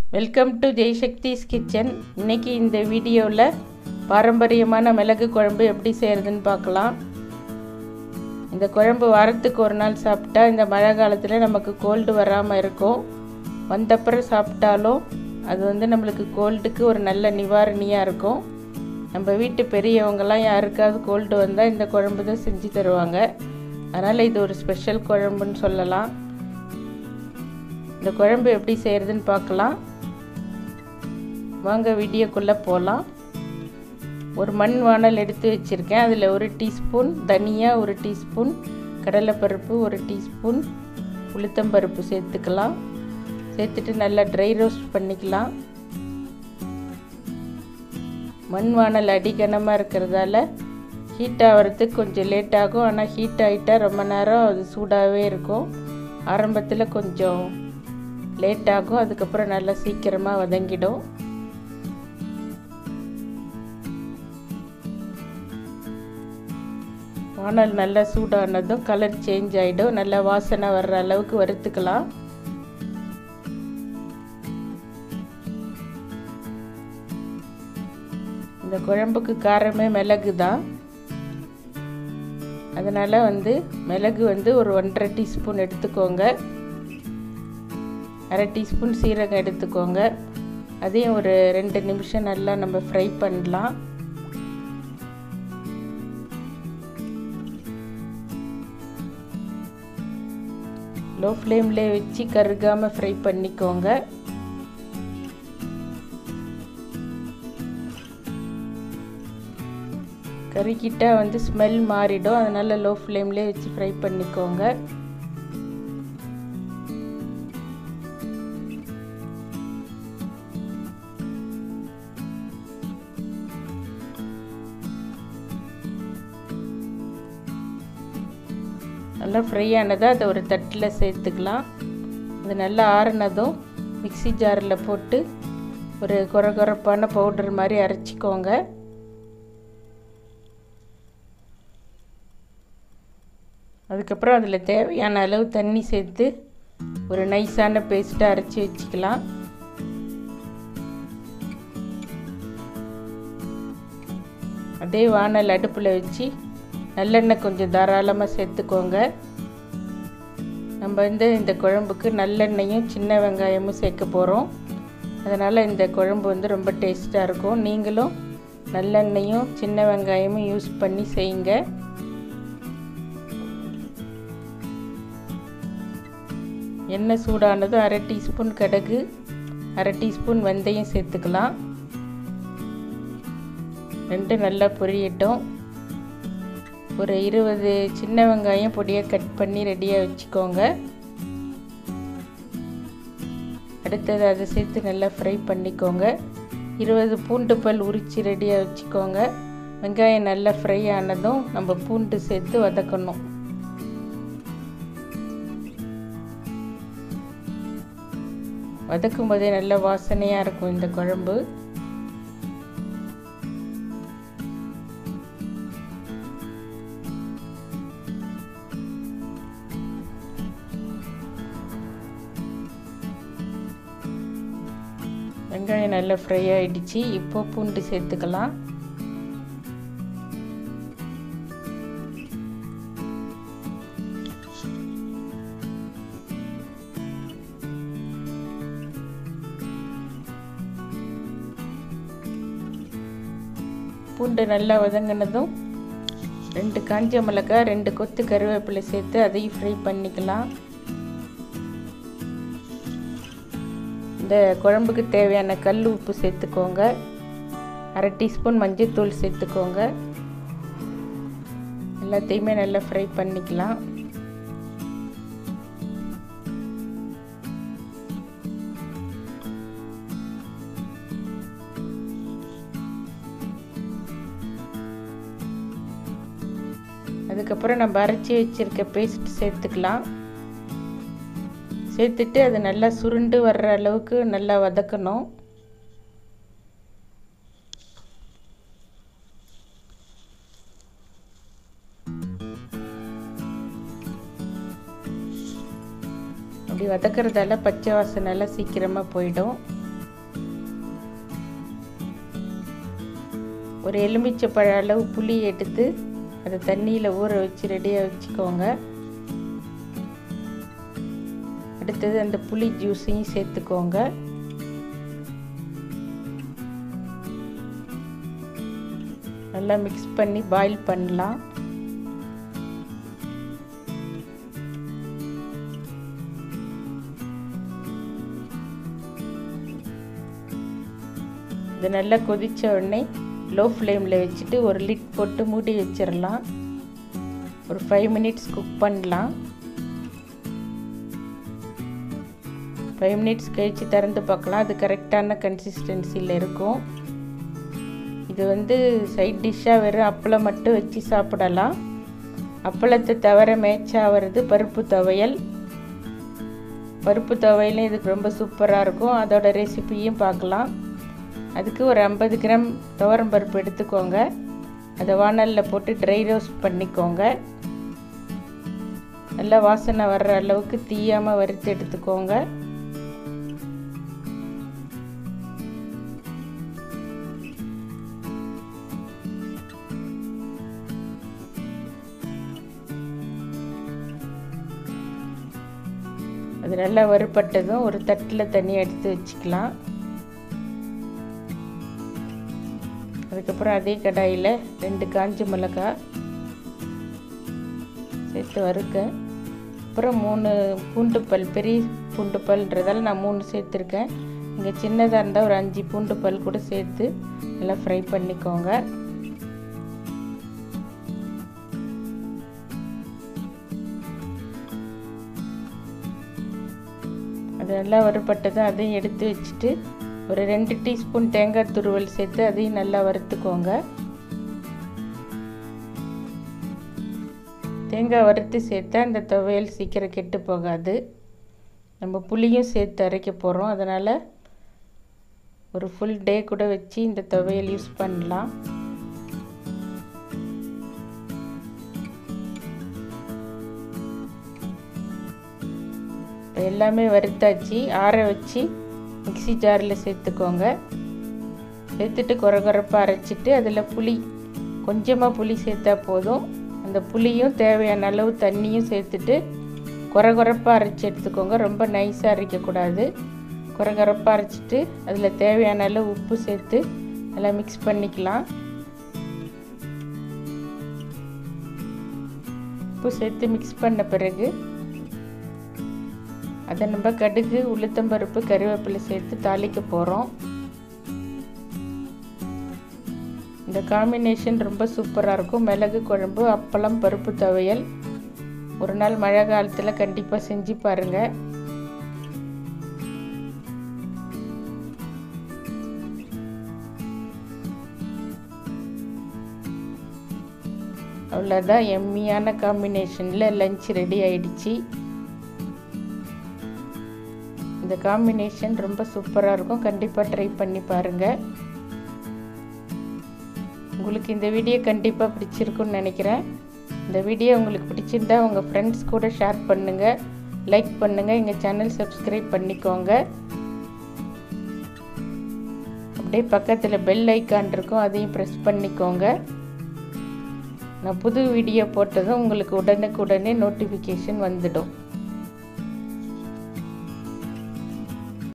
welcome to Jaisakthi's kitchen இன்னைக்கு இந்த வீடியோவில் பாரம்பரியமான மிளகு குழம்பு எப்படி செய்கிறதுன்னு பார்க்கலாம் இந்த குழம்பு வாரத்துக்கு ஒரு நாள் சாப்பிட்டா இந்த மழை காலத்தில் நமக்கு கோல்டு வராமல் இருக்கும் வந்தப்புறம் சாப்பிட்டாலும் அது வந்து நம்மளுக்கு கோல்டுக்கு ஒரு நல்ல நிவாரணியாக இருக்கும் நம்ம வீட்டு பெரியவங்கெல்லாம் யாருக்காவது கோல்டு வந்தால் இந்த குழம்பு தான் செஞ்சு தருவாங்க அதனால் இது ஒரு ஸ்பெஷல் குழம்புன்னு சொல்லலாம் இந்த குழம்பு எப்படி செய்கிறதுன்னு பார்க்கலாம் வாங்க வீடியோக்குள்ளே போகலாம் ஒரு மண் வானல் எடுத்து வச்சுருக்கேன் அதில் ஒரு டீஸ்பூன் தனியா ஒரு டீஸ்பூன் கடலைப்பருப்பு ஒரு டீஸ்பூன் உளுத்தம்பருப்பு சேர்த்துக்கலாம் சேர்த்துட்டு நல்லா ட்ரை ரோஸ்ட் பண்ணிக்கலாம் மண் வானல் அடிக்கனமாக இருக்கிறதால ஹீட் ஆகிறதுக்கு கொஞ்சம் லேட் ஆகும் ஆனால் ஹீட் ஆகிட்டால் ரொம்ப நேரம் அது சூடாகவே இருக்கும் ஆரம்பத்தில் கொஞ்சம் லேட் ஆகும் அதுக்கப்புறம் நல்லா சீக்கிரமாக வதங்கிடும் வானல் நல்லா சூடானதும் கலர் சேஞ்ச் ஆகிடும் நல்லா வாசனை வர்ற அளவுக்கு வறுத்துக்கலாம் இந்த குழம்புக்கு காரமே மிளகு தான் அதனால் வந்து மிளகு வந்து ஒரு ஒன்றரை டீஸ்பூன் எடுத்துக்கோங்க அரை டீஸ்பூன் சீரகம் எடுத்துக்கோங்க அதையும் ஒரு ரெண்டு நிமிஷம் நல்லா நம்ம ஃப்ரை பண்ணலாம் லோ ஃப்ளேமில் வச்சு கருகாமல் ஃப்ரை பண்ணிக்கோங்க கறிக்கிட்டால் வந்து ஸ்மெல் மாறிடும் அதனால் லோ ஃப்ளேம்லேயே வச்சு ஃப்ரை பண்ணிக்கோங்க நல்லா ஃப்ரை ஆனதாக அதை ஒரு தட்டில் சேர்த்துக்கலாம் அது நல்லா ஆறுனதும் மிக்சி ஜாரில் போட்டு ஒரு குறை குறைப்பான பவுடர் மாதிரி அரைச்சிக்கோங்க அதுக்கப்புறம் அதில் தேவையான அளவு தண்ணி சேர்த்து ஒரு நைஸான பேஸ்ட்டாக அரைச்சி வச்சுக்கலாம் அதே வானல் அடுப்பில் வச்சு நல்லெண்ணெய் கொஞ்சம் தாராளமாக சேர்த்துக்கோங்க நம்ம வந்து இந்த குழம்புக்கு நல்லெண்ணெயும் சின்ன வெங்காயமும் சேர்க்க போகிறோம் அதனால் இந்த குழம்பு வந்து ரொம்ப டேஸ்ட்டாக இருக்கும் நீங்களும் நல்லெண்ணெயும் சின்ன வெங்காயமும் யூஸ் பண்ணி செய்யுங்க எண்ணெய் சூடானதும் அரை டீஸ்பூன் கடுகு அரை டீஸ்பூன் வெந்தயம் சேர்த்துக்கலாம் ரெண்டு நல்லா பொரியட்டும் ஒரு இருபது சின்ன வெங்காயம் பொடியாக கட் பண்ணி ரெடியாக வச்சுக்கோங்க அடுத்தது அதை சேர்த்து நல்லா ஃப்ரை பண்ணிக்கோங்க இருபது பூண்டு பல் உரித்து ரெடியாக வச்சுக்கோங்க வெங்காயம் நல்லா ஃப்ரை ஆனதும் நம்ம பூண்டு சேர்த்து வதக்கணும் வதக்கும் போதே நல்ல வாசனையாக இருக்கும் இந்த குழம்பு வெங்காயம் நல்லா ஃப்ரை ஆகிடுச்சு இப்போ பூண்டு சேர்த்துக்கலாம் பூண்டு நல்லா வதங்கினதும் ரெண்டு காஞ்ச மிளகாய் ரெண்டு கொத்து கருவேப்பிலை சேர்த்து அதையும் ஃப்ரை பண்ணிக்கலாம் இந்த குழம்புக்கு தேவையான கல் உப்பு சேர்த்துக்கோங்க அரை டீஸ்பூன் மஞ்சள்தூள் சேர்த்துக்கோங்க எல்லாத்தையுமே நல்லா ஃப்ரை பண்ணிக்கலாம் அதுக்கப்புறம் நம்ம அரைச்சி வச்சுருக்க பேஸ்ட் சேர்த்துக்கலாம் சேர்த்துட்டு அது நல்லா சுருண்டு வர்ற அளவுக்கு நல்லா வதக்கணும் அப்படி வதக்கிறதால பச்சை வாசனைலாம் சீக்கிரமாக போயிடும் ஒரு எலுமிச்சப்பழ அளவு புளி எடுத்து அதை தண்ணியில் ஊற வச்சு ரெடியாக வச்சுக்கோங்க அடுத்தது அந்த புளி ஜூஸையும் சேர்த்துக்கோங்க நல்லா மிக்ஸ் பண்ணி பாயில் பண்ணலாம் இது நல்லா கொதித்த உடனே லோ ஃப்ளேமில் வச்சுட்டு ஒரு லிட் போட்டு மூடி வச்சிடலாம் ஒரு ஃபைவ் மினிட்ஸ் குக் பண்ணலாம் ஃபைவ் மினிட்ஸ் கழித்து திறந்து பார்க்கலாம் அது கரெக்டான கன்சிஸ்டன்சியில் இருக்கும் இது வந்து சைட் டிஷ்ஷாக வெறும் அப்பளம் மட்டும் வச்சு சாப்பிடலாம் அப்பளத்தை தவிர மேட்சாக வருது பருப்பு துவையல் பருப்பு துவையலும் இதுக்கு ரொம்ப சூப்பராக இருக்கும் அதோட ரெசிபியும் பார்க்கலாம் அதுக்கு ஒரு ஐம்பது கிராம் துவரம் பருப்பு எடுத்துக்கோங்க அதை வானலில் போட்டு ட்ரை ரோஸ்ட் பண்ணிக்கோங்க நல்லா வாசனை வர்ற அளவுக்கு தீயாமல் வறுத்து எடுத்துக்கோங்க அது நல்லா வறுப்பட்டதும் ஒரு தட்டில் தண்ணி எடுத்து வச்சுக்கலாம் அதுக்கப்புறம் அதே கடாயில் ரெண்டு காஞ்ச மிளகாய் சேர்த்து வறுக்க அப்புறம் மூணு பூண்டு பல் பெரிய பூண்டு பல்ன்றதால நான் மூணு சேர்த்துருக்கேன் இங்கே சின்னதாக இருந்தால் ஒரு அஞ்சு பூண்டு பல் கூட சேர்த்து நல்லா ஃப்ரை பண்ணிக்கோங்க அது நல்லா வறுப்பட்டதும் அதையும் எடுத்து வச்சுட்டு ஒரு ரெண்டு டீஸ்பூன் தேங்காய் துருவல் சேர்த்து அதையும் நல்லா வறுத்துக்கோங்க தேங்காய் வறுத்து சேர்த்தா இந்த துவையல் சீக்கிரம் கெட்டு போகாது நம்ம புளியும் சேர்த்து அரைக்க போகிறோம் அதனால் ஒரு ஃபுல் டே கூட வச்சு இந்த துவையல் யூஸ் பண்ணலாம் எல்லாமே வறுத்தாச்சு ஆற வச்சு மிக்சி ஜாரில் சேர்த்துக்கோங்க சேர்த்துட்டு குறை குறைப்பாக அரைச்சிட்டு அதில் புளி கொஞ்சமாக புளி சேர்த்தா போதும் அந்த புளியும் தேவையான அளவு தண்ணியும் சேர்த்துட்டு குறை குறைப்பாக அரைச்சி எடுத்துக்கோங்க ரொம்ப நைஸாக அரைக்கக்கூடாது குறை குறைப்பாக அரைச்சிட்டு அதில் தேவையான அளவு உப்பு சேர்த்து நல்லா மிக்ஸ் பண்ணிக்கலாம் உப்பு சேர்த்து மிக்ஸ் பண்ண பிறகு அதை நம்ம கடுகு உளுத்தம்பருப்பு கருவேப்பிலை சேர்த்து தாளிக்க போகிறோம் இந்த காம்பினேஷன் ரொம்ப சூப்பராக இருக்கும் மிளகு குழம்பு அப்பளம் பருப்பு துவையல் ஒரு நாள் மழை காலத்தில் கண்டிப்பாக செஞ்சு பாருங்கள் அவ்வளோதான் எம்மியான காம்பினேஷனில் லஞ்ச் ரெடி ஆயிடுச்சு இந்த காம்பினேஷன் ரொம்ப சூப்பராக இருக்கும் கண்டிப்பாக ட்ரை பண்ணி பாருங்கள் உங்களுக்கு இந்த வீடியோ கண்டிப்பாக பிடிச்சிருக்குன்னு நினைக்கிறேன் இந்த வீடியோ உங்களுக்கு பிடிச்சிருந்தா உங்கள் ஃப்ரெண்ட்ஸ் கூட ஷேர் பண்ணுங்கள் லைக் பண்ணுங்கள் எங்கள் சேனல் சப்ஸ்கிரைப் பண்ணிக்கோங்க அப்படியே பக்கத்தில் பெல் ஐக்கான் இருக்கும் அதையும் ப்ரெஸ் பண்ணிக்கோங்க நான் புது வீடியோ போட்டதும் உங்களுக்கு உடனுக்குடனே நோட்டிஃபிகேஷன் வந்துடும்